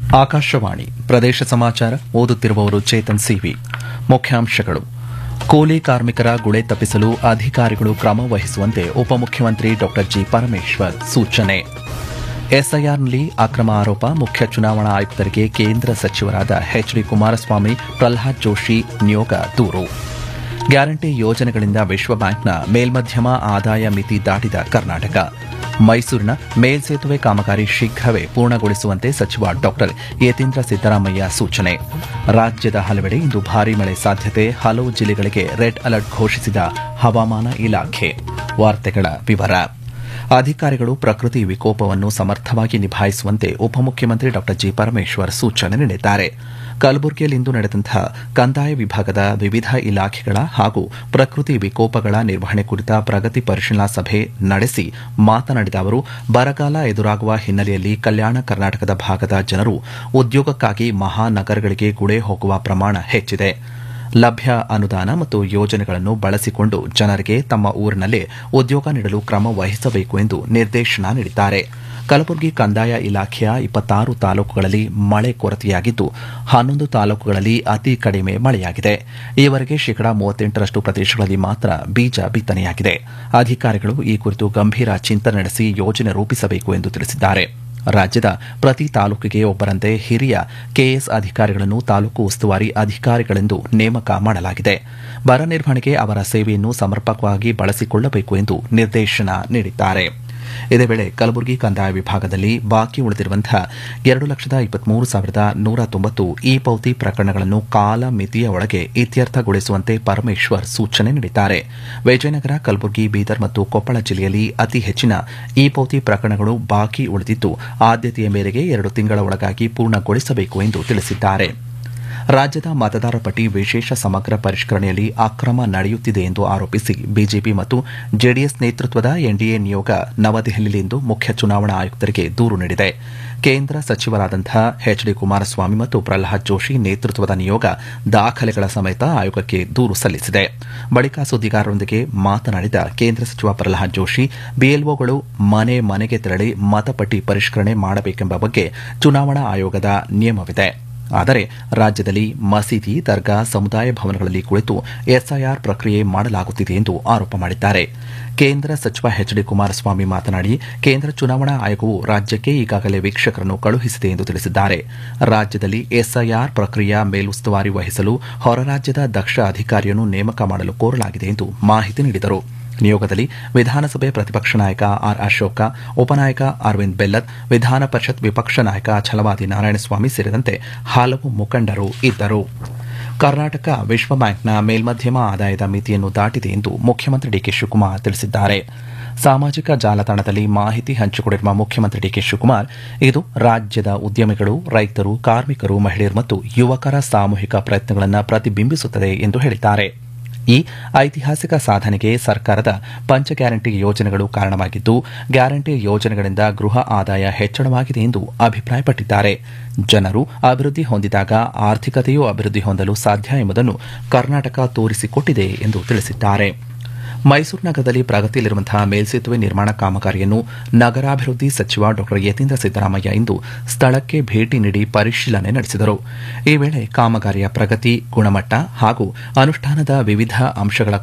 ಆಕಾಶವಾಣಿ ಪ್ರದೇಶ ಸಮಾಚಾರ ಓದುತ್ತಿರುವವರು ಚೇತನ್ ಸಿವಿ ಮುಖ್ಯಾಂಶಗಳು ಕೂಲಿ ಕಾರ್ಮಿಕರ ಗುಳೆ ತಪ್ಪಿಸಲು ಅಧಿಕಾರಿಗಳು ಕ್ರಮ ವಹಿಸುವಂತೆ ಉಪಮುಖ್ಯಮಂತ್ರಿ ಡಾ ಜಿ ಪರಮೇಶ್ವರ್ ಸೂಚನೆ ಎಸ್ಐಆರ್ನಲ್ಲಿ ಅಕ್ರಮ ಆರೋಪ ಮುಖ್ಯ ಚುನಾವಣಾ ಆಯುಕ್ತರಿಗೆ ಕೇಂದ್ರ ಸಚಿವರಾದ ಎಚ್ ಡಿ ಕುಮಾರಸ್ವಾಮಿ ಪ್ರಲ್ಹಾದ್ ಜೋಶಿ ನಿಯೋಗ ದೂರು ಗ್ಯಾರಂಟಿ ಯೋಜನೆಗಳಿಂದ ವಿಶ್ವ ಬ್ಯಾಂಕ್ನ ಮೇಲ್ಮಧ್ಯಮ ಆದಾಯ ಮಿತಿ ದಾಟಿದ ಕರ್ನಾಟಕ ಮೈಸೂರಿನ ಮೇಲ್ಸೇತುವೆ ಕಾಮಗಾರಿ ಶೀಘ್ರವೇ ಪೂರ್ಣಗೊಳಿಸುವಂತೆ ಸಚಿವ ಡಾಕ್ಟರ್ ಯತೀಂದ್ರ ಸಿದ್ದರಾಮಯ್ಯ ಸೂಚನೆ ರಾಜ್ಯದ ಹಲವೆಡೆ ಇಂದು ಭಾರೀ ಮಳೆ ಸಾಧ್ಯತೆ ಹಲವು ಜಿಲ್ಲೆಗಳಿಗೆ ರೆಡ್ ಅಲರ್ಟ್ ಘೋಷಿಸಿದ ಹವಾಮಾನ ಇಲಾಖೆ ವಾರ್ತೆಗಳ ವಿವರ ಅಧಿಕಾರಿಗಳು ಪ್ರಕೃತಿ ವಿಕೋಪವನ್ನು ಸಮರ್ಥವಾಗಿ ನಿಭಾಯಿಸುವಂತೆ ಉಪಮುಖ್ಯಮಂತ್ರಿ ಡಾ ಜಿ ಪರಮೇಶ್ವರ್ ಸೂಚನೆ ನೀಡಿದ್ದಾರೆ ಕಲಬುರಗಿಯಲ್ಲಿಂದು ನಡೆದಂತಹ ಕಂದಾಯ ವಿಭಾಗದ ವಿವಿಧ ಇಲಾಖೆಗಳ ಹಾಗೂ ಪ್ರಕೃತಿ ವಿಕೋಪಗಳ ನಿರ್ವಹಣೆ ಕುರಿತ ಪ್ರಗತಿ ಪರಿಶೀಲನಾ ಸಭೆ ನಡೆಸಿ ಮಾತನಾಡಿದ ಅವರು ಬರಗಾಲ ಎದುರಾಗುವ ಹಿನ್ನೆಲೆಯಲ್ಲಿ ಕಲ್ಯಾಣ ಕರ್ನಾಟಕದ ಭಾಗದ ಜನರು ಉದ್ಯೋಗಕ್ಕಾಗಿ ಮಹಾನಗರಗಳಿಗೆ ಗುಳೆ ಹೋಗುವ ಪ್ರಮಾಣ ಹೆಚ್ಚಿದೆ ಲಭ್ಯ ಅನುದಾನ ಮತ್ತು ಯೋಜನೆಗಳನ್ನು ಬಳಸಿಕೊಂಡು ಜನರಿಗೆ ತಮ್ಮ ಊರಿನಲ್ಲೇ ಉದ್ಯೋಗ ನೀಡಲು ಕ್ರಮ ವಹಿಸಬೇಕು ಎಂದು ನಿರ್ದೇಶನ ನೀಡಿದ್ದಾರೆ ಕಲಬುರಗಿ ಕಂದಾಯ ಇಲಾಖೆಯ ಇಪ್ಪತ್ತಾರು ತಾಲೂಕುಗಳಲ್ಲಿ ಮಳೆ ಕೊರತೆಯಾಗಿದ್ದು ಹನ್ನೊಂದು ತಾಲೂಕುಗಳಲ್ಲಿ ಅತಿ ಕಡಿಮೆ ಮಳೆಯಾಗಿದೆ ಈವರೆಗೆ ಶೇಕಡಾ ಮೂವತ್ತೆಂಟರಷ್ಟು ಪ್ರದೇಶಗಳಲ್ಲಿ ಮಾತ್ರ ಬೀಜ ಬಿತ್ತನೆಯಾಗಿದೆ ಅಧಿಕಾರಿಗಳು ಈ ಕುರಿತು ಗಂಭೀರ ಚಿಂತನೆ ನಡೆಸಿ ಯೋಜನೆ ರೂಪಿಸಬೇಕು ಎಂದು ತಿಳಿಸಿದ್ದಾರೆ ರಾಜ್ಯದ ಪ್ರತಿ ತಾಲೂಕಿಗೆ ಒಬ್ಬರಂತೆ ಹಿರಿಯ ಕೆಎಸ್ ಅಧಿಕಾರಿಗಳನ್ನು ತಾಲೂಕು ಉಸ್ತುವಾರಿ ಅಧಿಕಾರಿಗಳೆಂದು ನೇಮಕ ಮಾಡಲಾಗಿದೆ ಬರ ನಿರ್ವಹಣೆಗೆ ಅವರ ಸೇವೆಯನ್ನು ಸಮರ್ಪಕವಾಗಿ ಬಳಸಿಕೊಳ್ಳಬೇಕು ಎಂದು ನಿರ್ದೇಶನ ನೀಡಿದ್ದಾರೆ ಇದೇ ವೇಳೆ ಕಲಬುರಗಿ ಕಂದಾಯ ವಿಭಾಗದಲ್ಲಿ ಬಾಕಿ ಉಳಿದಿರುವಂತಹ ಎರಡು ಲಕ್ಷದ ಇಪ್ಪತ್ಮೂರು ಸಾವಿರದ ನೂರ ತೊಂಬತ್ತು ಇ ಪೌತಿ ಪ್ರಕರಣಗಳನ್ನು ಕಾಲ ಮಿತಿಯ ಒಳಗೆ ಇತ್ಯರ್ಥಗೊಳಿಸುವಂತೆ ಪರಮೇಶ್ವರ್ ಸೂಚನೆ ನೀಡಿದ್ದಾರೆ ವಿಜಯನಗರ ಕಲಬುರಗಿ ಬೀದರ್ ಮತ್ತು ಕೊಪ್ಪಳ ಜಿಲ್ಲೆಯಲ್ಲಿ ಅತಿ ಹೆಚ್ಚಿನ ಇ ಪೌತಿ ಪ್ರಕರಣಗಳು ಬಾಕಿ ಉಳಿದಿದ್ದು ಆದ್ಯತೆಯ ಮೇರೆಗೆ ಎರಡು ತಿಂಗಳ ಒಳಗಾಗಿ ಪೂರ್ಣಗೊಳಿಸಬೇಕು ಎಂದು ತಿಳಿಸಿದ್ದಾರೆ ರಾಜ್ಯದ ಮತದಾರ ಪಟ್ಟಿ ವಿಶೇಷ ಸಮಗ್ರ ಪರಿಷ್ಕರಣೆಯಲ್ಲಿ ಅಕ್ರಮ ನಡೆಯುತ್ತಿದೆ ಎಂದು ಆರೋಪಿಸಿ ಬಿಜೆಪಿ ಮತ್ತು ಜೆಡಿಎಸ್ ನೇತೃತ್ವದ ಎನ್ಡಿಎ ನಿಯೋಗ ನವದೆಹಲಿಯಲ್ಲಿಂದು ಮುಖ್ಯ ಚುನಾವಣಾ ಆಯುಕ್ತರಿಗೆ ದೂರು ನೀಡಿದೆ ಕೇಂದ್ರ ಸಚಿವರಾದಂತಹ ಎಚ್ ಡಿ ಕುಮಾರಸ್ವಾಮಿ ಮತ್ತು ಪ್ರಲ್ಹಾದ್ ಜೋಶಿ ನೇತೃತ್ವದ ನಿಯೋಗ ದಾಖಲೆಗಳ ಸಮೇತ ಆಯೋಗಕ್ಕೆ ದೂರು ಸಲ್ಲಿಸಿದೆ ಬಳಿಕ ಸುದ್ದಿಗಾರರೊಂದಿಗೆ ಮಾತನಾಡಿದ ಕೇಂದ್ರ ಸಚಿವ ಪ್ರಲ್ಹಾದ್ ಜೋಶಿ ಬಿಎಲ್ಒಗಳು ಮನೆ ಮನೆಗೆ ತೆರಳಿ ಮತಪಟ್ಟಿ ಪರಿಷ್ಕರಣೆ ಮಾಡಬೇಕೆಂಬ ಬಗ್ಗೆ ಚುನಾವಣಾ ಆಯೋಗದ ನಿಯಮವಿದೆ ಆದರೆ ರಾಜ್ಯದಲ್ಲಿ ಮಸೀದಿ ದರ್ಗಾ ಸಮುದಾಯ ಭವನಗಳಲ್ಲಿ ಕುಳಿತು ಎಸ್ಐಆರ್ ಪ್ರಕ್ರಿಯೆ ಮಾಡಲಾಗುತ್ತಿದೆ ಎಂದು ಆರೋಪ ಮಾಡಿದ್ದಾರೆ ಕೇಂದ್ರ ಸಚಿವ ಎಚ್ ಡಿ ಕುಮಾರಸ್ವಾಮಿ ಮಾತನಾಡಿ ಕೇಂದ್ರ ಚುನಾವಣಾ ಆಯೋಗವು ರಾಜ್ಯಕ್ಕೆ ಈಗಾಗಲೇ ವೀಕ್ಷಕರನ್ನು ಕಳುಹಿಸಿದೆ ಎಂದು ತಿಳಿಸಿದ್ದಾರೆ ರಾಜ್ಯದಲ್ಲಿ ಎಸ್ಐಆರ್ ಪ್ರಕ್ರಿಯೆಯ ಮೇಲುಸ್ತುವಾರಿ ವಹಿಸಲು ಹೊರ ರಾಜ್ಯದ ದಕ್ಷ ಅಧಿಕಾರಿಯನ್ನು ನೇಮಕ ಮಾಡಲು ಕೋರಲಾಗಿದೆ ಎಂದು ಮಾಹಿತಿ ನೀಡಿದರು ನಿಯೋಗದಲ್ಲಿ ವಿಧಾನಸಭೆ ಪ್ರತಿಪಕ್ಷ ನಾಯಕ ಆರ್ ಅಶೋಕ ಉಪನಾಯಕ ಅರವಿಂದ್ ಬೆಲ್ಲದ್ ವಿಧಾನ ಪರಿಷತ್ ವಿಪಕ್ಷ ನಾಯಕ ಛಲವಾದಿ ನಾರಾಯಣಸ್ವಾಮಿ ಸೇರಿದಂತೆ ಹಲವು ಮುಖಂಡರು ಇದ್ದರು ಕರ್ನಾಟಕ ವಿಶ್ವ ಬ್ಯಾಂಕ್ನ ಮೇಲ್ಮಧ್ಯಮ ಆದಾಯದ ಮಿತಿಯನ್ನು ದಾಟಿದೆ ಎಂದು ಮುಖ್ಯಮಂತ್ರಿ ಡಿಕೆ ಶಿವಕುಮಾರ್ ತಿಳಿಸಿದ್ದಾರೆ ಸಾಮಾಜಿಕ ಜಾಲತಾಣದಲ್ಲಿ ಮಾಹಿತಿ ಹಂಚಿಕೊಂಡಿರುವ ಮುಖ್ಯಮಂತ್ರಿ ಡಿಕೆ ಶಿವಕುಮಾರ್ ಇದು ರಾಜ್ಯದ ಉದ್ಯಮಿಗಳು ರೈತರು ಕಾರ್ಮಿಕರು ಮಹಿಳೆಯರು ಮತ್ತು ಯುವಕರ ಸಾಮೂಹಿಕ ಪ್ರಯತ್ನಗಳನ್ನು ಪ್ರತಿಬಿಂಬಿಸುತ್ತದೆ ಎಂದು ಹೇಳಿದ್ದಾರೆ ಈ ಐತಿಹಾಸಿಕ ಸಾಧನೆಗೆ ಸರ್ಕಾರದ ಪಂಚ ಗ್ಯಾರಂಟಿ ಯೋಜನೆಗಳು ಕಾರಣವಾಗಿದ್ದು ಗ್ಯಾರಂಟಿ ಯೋಜನೆಗಳಿಂದ ಗೃಹ ಆದಾಯ ಹೆಚ್ಚಳವಾಗಿದೆ ಎಂದು ಅಭಿಪ್ರಾಯಪಟ್ಟಿದ್ದಾರೆ ಜನರು ಅಭಿವೃದ್ಧಿ ಹೊಂದಿದಾಗ ಆರ್ಥಿಕತೆಯೂ ಅಭಿವೃದ್ಧಿ ಹೊಂದಲು ಸಾಧ್ಯ ಎಂಬುದನ್ನು ಕರ್ನಾಟಕ ತೋರಿಸಿಕೊಟ್ಟಿದೆ ಎಂದು ತಿಳಿಸಿದ್ದಾರೆ ಮೈಸೂರು ನಗರದಲ್ಲಿ ಪ್ರಗತಿಯಲ್ಲಿರುವಂತಹ ಮೇಲ್ಸೇತುವೆ ನಿರ್ಮಾಣ ಕಾಮಗಾರಿಯನ್ನು ನಗರಾಭಿವೃದ್ಧಿ ಸಚಿವ ಡಾ ಯತೀಂದ್ರ ಸಿದ್ದರಾಮಯ್ಯ ಇಂದು ಸ್ಥಳಕ್ಕೆ ಭೇಟಿ ನೀಡಿ ಪರಿಶೀಲನೆ ನಡೆಸಿದರು ಈ ವೇಳೆ ಕಾಮಗಾರಿಯ ಪ್ರಗತಿ ಗುಣಮಟ್ಟ ಹಾಗೂ ಅನುಷ್ಠಾನದ ವಿವಿಧ ಅಂಶಗಳ